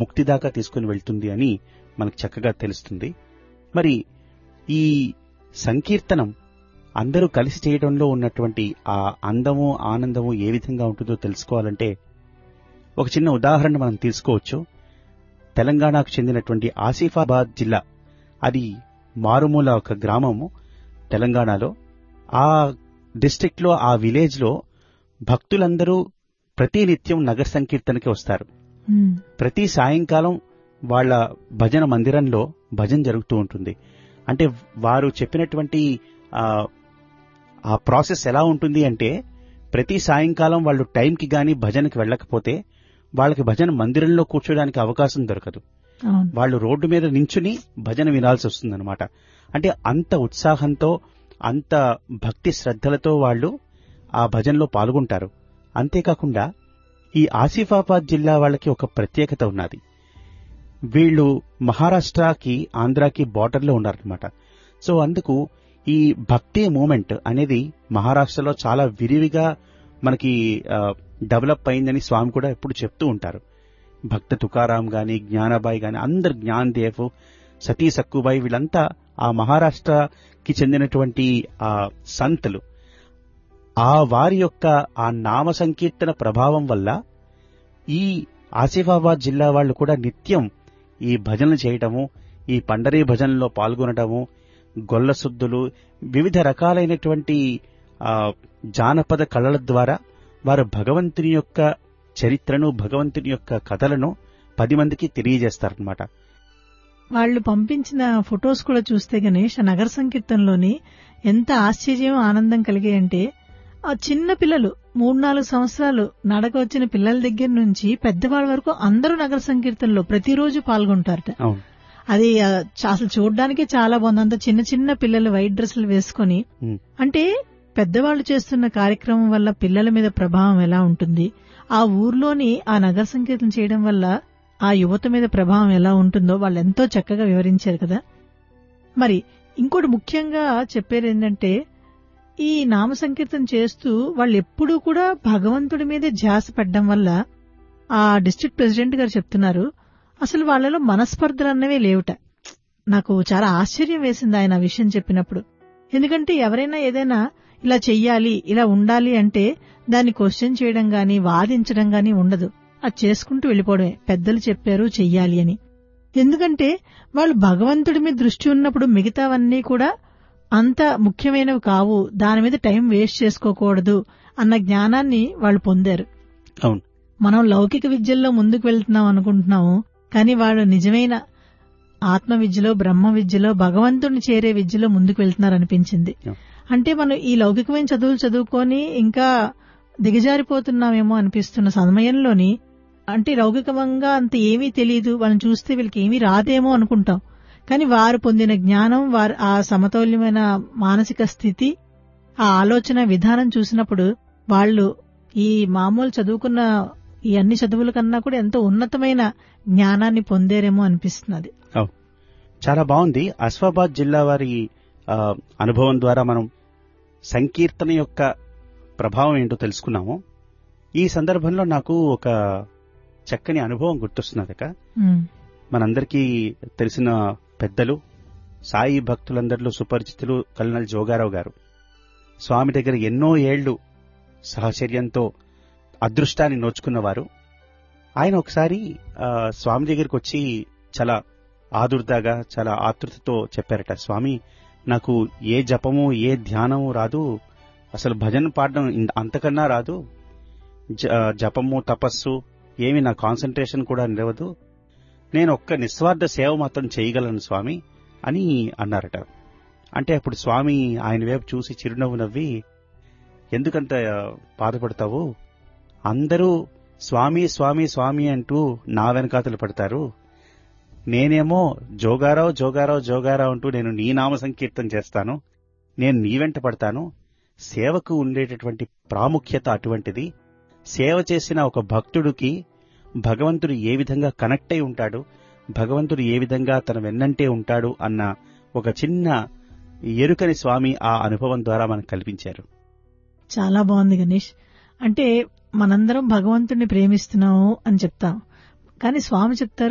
ముక్తి దాకా తీసుకుని వెళ్తుంది అని మనకు చక్కగా తెలుస్తుంది మరి ఈ సంకీర్తనం అందరూ కలిసి చేయడంలో ఉన్నటువంటి ఆ అందము ఆనందము ఏ విధంగా ఉంటుందో తెలుసుకోవాలంటే ఒక చిన్న ఉదాహరణ మనం తీసుకోవచ్చు తెలంగాణకు చెందినటువంటి ఆసిఫాబాద్ జిల్లా అది మారుమూల ఒక గ్రామము తెలంగాణలో ఆ డిస్ట్రిక్ట్ లో ఆ విలేజ్ లో భక్తులందరూ ప్రతి నిత్యం నగర సంకీర్తనకి వస్తారు ఉమ్, ప్రతి సాయంకాలం వాళ్ళ భజన మందిరంలో భజన జరుగుతూ ఉంటుంది అంటే వారు చెప్పినటువంటి ఆ, ఆ ప్రాసెస్ ఎలా ఉంటుంది అంటే ప్రతి సాయంకాలం వాళ్ళు టైంకి గాని భజనకి వెళ్ళకపోతే వాళ్ళకి భజన మందిరంలో కూర్చోడానికి అవకాశం దొరకదు అవును వాళ్ళు రోడ్డు మీద నించుని భజన వినాల్సి వస్తుందన్నమాట అంటే అంత ఉత్సాహంతో అంత భక్తి శ్రద్ధలతో వాళ్ళు ఆ భజనలో పాల్గొంటారు అంతేకాకుండా ఈ ఆసిఫాబాద్ జిల్లా వాళ్ళకి ఒక ప్రత్యేకత ఉన్నది వీళ్ళు మహారాష్ట్రకి ఆంధ్రాకి బార్డర్లో ఉన్నారనమాట సో అందుకు ఈ భక్తి మూమెంట్ అనేది మహారాష్ట్రలో చాలా విరివిగా మనకి ఆ, డెవలప్ అయిందని స్వామి కూడా ఎప్పుడు చెప్తూ ఉంటారు భక్త తుకారాం గాని జ్ఞానబాయి గాని అందరు జ్ఞాన్దేవ్ సతీ సక్కుబాయి వీళ్ళంతా ఆ మహారాష్ట్రకి చెందినటువంటి ఆ సంతులు ఆ వారి యొక్క ఆ నామ సంకీర్తన ప్రభావం వల్ల ఈ ఆసిఫాబాద్ జిల్లా వాళ్ళు కూడా నిత్యం ఈ భజనలు చేయటము ఈ పండరీ భజనలో పాల్గొనటము గొల్ల శుద్ధులు వివిధ రకాలైనటువంటి ఆ, జానపద కళల ద్వారా వారు భగవంతుని యొక్క చరిత్రను భగవంతుని యొక్క కథలను పది మందికి తెలియజేస్తారనమాట వాళ్ళు పంపించిన ఫొటోస్ కూడా చూస్తే గణేష్ ఆ నగర సంకీర్తనలోని ఎంత ఆశ్చర్యం ఆనందం కలిగాయంటే ఆ చిన్న పిల్లలు మూడు నాలుగు సంవత్సరాలు నడక వచ్చిన పిల్లల దగ్గర నుంచి పెద్దవాళ్ళ వరకు అందరూ నగర సంకీర్తనలో ప్రతిరోజు పాల్గొంటారట అవును అది ఆ, చ- అసలు చూడడానికి చాలా బాగుంది అంత చిన్న చిన్న పిల్లలు వైట్ డ్రెస్సులు వేసుకొని ఉమ్. అంటే పెద్దవాళ్ళు చేస్తున్న కార్యక్రమం వల్ల పిల్లల మీద ప్రభావం ఎలా ఉంటుంది ఆ ఊర్లోని ఆ నగర సంకీర్తన చేయడం వల్ల ఆ యువత మీద ప్రభావం ఎలా ఉంటుందో వాళ్ళు ఎంతో చక్కగా వివరించారు కదా మరి ఇంకోటి ముఖ్యంగా చెప్పేది ఏంటంటే ఈ నామ సంకీర్తన చేస్తూ వాళ్ళు ఎప్పుడూ కూడా భగవంతుడి మీదే ధ్యాస పెట్టడం వల్ల ఆ డిస్ట్రిక్ట్ ప్రెసిడెంట్ గారు చెప్తున్నారు అసలు వాళ్ళలో మనస్పర్ధలు అన్నవే లేవుట నాకు చాలా ఆశ్చర్యం వేసింది ఆయన ఆ విషయం చెప్పినప్పుడు ఎందుకంటే ఎవరైనా ఏదైనా ఇలా చెయ్యాలి ఇలా ఉండాలి అంటే దాన్ని క్వశ్చన్ చేయడం గాని వాదించడం గాని ఉండదు అది చేసుకుంటూ వెళ్ళిపోవడమే పెద్దలు చెప్పారు చెయ్యాలి అని ఎందుకంటే వాళ్ళు భగవంతుడి మీద దృష్టి ఉన్నప్పుడు మిగతావన్నీ కూడా అంత ముఖ్యమైనవి కావు దాని మీద టైం వేస్ట్ చేసుకోకూడదు అన్న జ్ఞానాన్ని వాళ్ళు పొందారు అవును మనం లౌకిక విద్యల్లో ముందుకు వెళ్తున్నాం అనుకుంటున్నాము కానీ వాళ్ళు నిజమైన ఆత్మ విద్యలో బ్రహ్మ విద్యలో భగవంతుడిని చేరే విద్యలో ముందుకు వెళ్తున్నారు అనిపించింది Yeah. అంటే మనం ఈ లౌకికమైన చదువులు చదువుకొని ఇంకా దిగజారిపోతున్నామేమో అనిపిస్తున్న సమయంలోని అంటే లౌకికంగా అంత ఏమీ తెలియదు వాళ్ళని చూస్తే వీళ్ళకి ఏమీ రాదేమో అనుకుంటాం కానీ వారు పొందిన జ్ఞానం వారు ఆ సమతౌల్యమైన మానసిక స్థితి ఆ ఆలోచన విధానం చూసినప్పుడు వాళ్ళు ఈ మామూలు చదువుకున్న ఈ అన్ని చదువుల కన్నా కూడా ఎంతో ఉన్నతమైన జ్ఞానాన్ని పొందేరేమో అనిపిస్తున్నది చాలా బాగుంది అస్ఫాబాద్ జిల్లా వారి ఆ, అనుభవం ద్వారా మనం సంకీర్తన యొక్క ప్రభావం ఏంటో తెలుసుకున్నాము ఈ సందర్భంలో నాకు ఒక చక్కని అనుభవం గుర్తొస్తున్నదక ఉమ్, మనందరికీ తెలిసిన పెద్దలు సాయి భక్తులందరిలో సుపరిచితులు కల్నల్ జోగారావు గారు స్వామి దగ్గర ఎన్నో ఏళ్లు సహచర్యంతో అదృష్టాన్ని నోచుకున్నవారు ఆయన ఒకసారి ఆ, స్వామి దగ్గరికి వచ్చి చాలా ఆదుర్దాగా చాలా ఆతృతతో చెప్పారట స్వామి నాకు ఏ జపము ఏ ధ్యానము రాదు అసలు భజన పాడడం ఇన్- అంతకన్నా రాదు జ- జపము తపస్సు ఏమి నా కాన్సన్ట్రేషన్ కూడా నిలవదు నేను ఒక్క నిస్వార్థ సేవ మాత్రం చేయగలను స్వామి అని అన్నారట అంటే అప్పుడు స్వామి ఆయన వైపు చూసి చిరునవ్వు నవ్వి ఎందుకంత బాధపడతావు అందరూ స్వామి స్వామి స్వామి అంటూ నా వెనకాతలు పడతారు నేనేమో జోగారావు జోగారావు జోగారావు అంటూ నేను నీ నామ సంకీర్తన చేస్తాను నేను నీ వెంట పడతాను సేవకు ఉండేటటువంటి ప్రాముఖ్యత అటువంటిది సేవ చేసిన ఒక భక్తుడికి భగవంతుడు ఏ విధంగా కనెక్ట్ అయి ఉంటాడు భగవంతుడు ఏ విధంగా తన వెన్నంటే ఉంటాడు అన్న ఒక చిన్న ఎరుకని స్వామి ఆ అనుభవం ద్వారా మనకు కల్పించారు చాలా బాగుంది గణేష్ అంటే మనందరం భగవంతుడిని ప్రేమిస్తున్నాము అని చెప్తాం కానీ స్వామి చెప్తారు